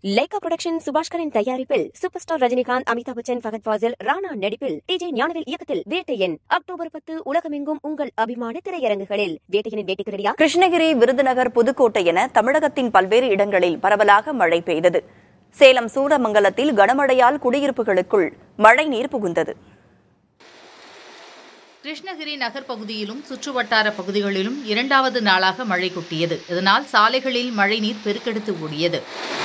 Lyca production சுபாஷ்கரின் தயாரிப்பில் super star Rajinikanth Amitabh Bachchan Fahadh Faasil Rana நடிப்பில் டிஜே ஞானவேல் இயக்கத்தில் வேட்டையன் அக்டோபர் பத்து உலகமெங்கும் உங்கள் அபிமான திரையரங்குகளில் வேட்டையனின் வேட்டைக்கு ரெடியா கிருஷ்ணகிரி விருதுநகர் புதுக்கோட்டை என தமிழகத்தின் பல்வேறு இடங்களில் பரவலாக மழை பெய்தது சேலம் சூரமங்கலத்தில் கனமழையால் குடியிருப்புகளுக்குள் மழை நீர் புகுந்தது கிருஷ்ணகிரி நகர் பகுதியிலும் சுற்றுவட்டார பகுதிகளிலும் இரண்டாவது நாளாக மழை கொட்டியது இதனால் சாலைகளில் மழைநீர் பெருக்கெடுத்து ஓடியது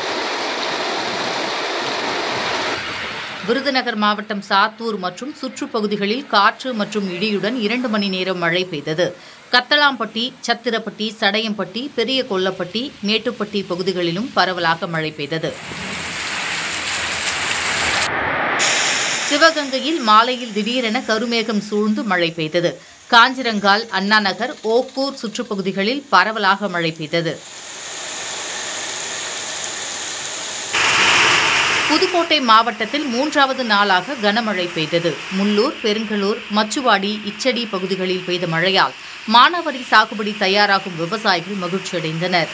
விருதுநகர் மாவட்டம் சாத்தூர் மற்றும் சுற்றுப்பகுதிகளில் காற்று மற்றும் இடியுடன் இரண்டு மணி நேரம் மழை பெய்தது கத்தளாம்பட்டி சத்திரப்பட்டி சடையம்பட்டி பெரிய கொல்லப்பட்டி மேட்டுப்பட்டி பகுதிகளிலும் பரவலாக மழை பெய்தது சிவகங்கையில் மாலையில் திடீரென கருமேகம் சூழ்ந்து மழை பெய்தது காஞ்சிரங்கால் அண்ணா நகர் ஓக்கூர் சுற்றுப்பகுதிகளில் பரவலாக மழை பெய்தது புதுக்கோட்டை மாவட்டத்தில் மூன்றாவது நாளாக கனமழை பெய்தது முள்ளூர் பெருங்கலூர் மச்சுவாடி இச்சடி பகுதிகளில் பெய்த மழையால் மானாவாரி சாகுபடி தயாராகும் விவசாயிகள் மகிழ்ச்சியடைந்தனர்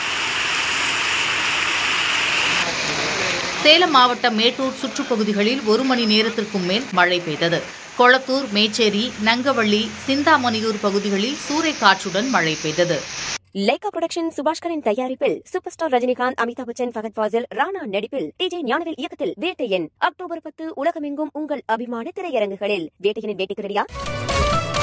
சேலம் மாவட்டம் மேட்டூர் சுற்றுப்பகுதிகளில் ஒரு மணி நேரத்திற்கும் மேல் மழை பெய்தது கொளத்தூர் மேச்சேரி நங்கவள்ளி சிந்தாமணியூர் பகுதிகளில் சூறைக்காற்றுடன் மழை பெய்தது லைகா புரொடக்ஷன் சுபாஷ்கரின் தயாரிப்பில் சூப்பர் ஸ்டார் ரஜினிகாந்த் அமிதாப் பச்சன் ஃபகத் ஃபாசில் ராணா நடிப்பில் டிஜே ஞானவேல் இயக்கத்தில் வேட்டையன் அக்டோபர் பத்து உலகமெங்கும் உங்கள் அபிமான திரையரங்குகளில் வேட்டையனின் வேட்டைக்கு ரெடியா